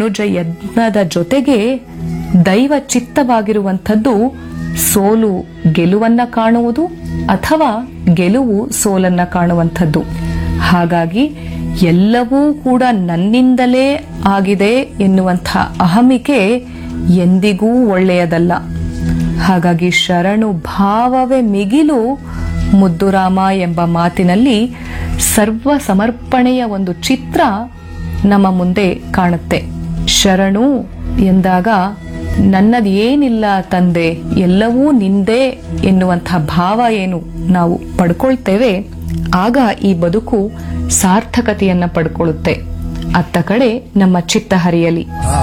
ಮನುಜ ಯಜ್ಞದ ಜೊತೆಗೆ ದೈವ ಚಿತ್ತವಾಗಿರುವಂಥದ್ದು ಸೋಲು ಗೆಲುವನ್ನ ಕಾಣುವುದು ಅಥವಾ ಗೆಲುವು ಸೋಲನ್ನ ಕಾಣುವಂಥದ್ದು ಹಾಗಾಗಿ ಎಲ್ಲವೂ ಕೂಡ ನನ್ನಿಂದಲೇ ಆಗಿದೆ ಎನ್ನುವಂಥ ಅಹಮಿಕೆ ಎಂದಿಗೂ ಒಳ್ಳೆಯದಲ್ಲ ಹಾಗಾಗಿ ಶರಣು ಭಾವವೇ ಮಿಗಿಲು ಮುದ್ದುರಾಮ ಎಂಬ ಮಾತಿನಲ್ಲಿ ಸರ್ವ ಸಮರ್ಪಣೆಯ ಒಂದು ಚಿತ್ರ ನಮ್ಮ ಮುಂದೆ ಕಾಣುತ್ತೆ ಶರಣು ಎಂದಾಗ ನನ್ನದು ಏನಿಲ್ಲ ತಂದೆ ಎಲ್ಲವೂ ನಿಂದೇ ಎನ್ನುವಂಥ ಭಾವ ಏನು ನಾವು ಪಡ್ಕೊಳ್ತೇವೆ ಆಗ ಈ ಬದುಕು ಸಾರ್ಥಕತೆಯನ್ನ ಪಡ್ಕೊಳ್ಳುತ್ತೆ ಅತ್ತ ಕಡೆ ನಮ್ಮ ಚಿತ್ತ ಹರಿಯಲಿ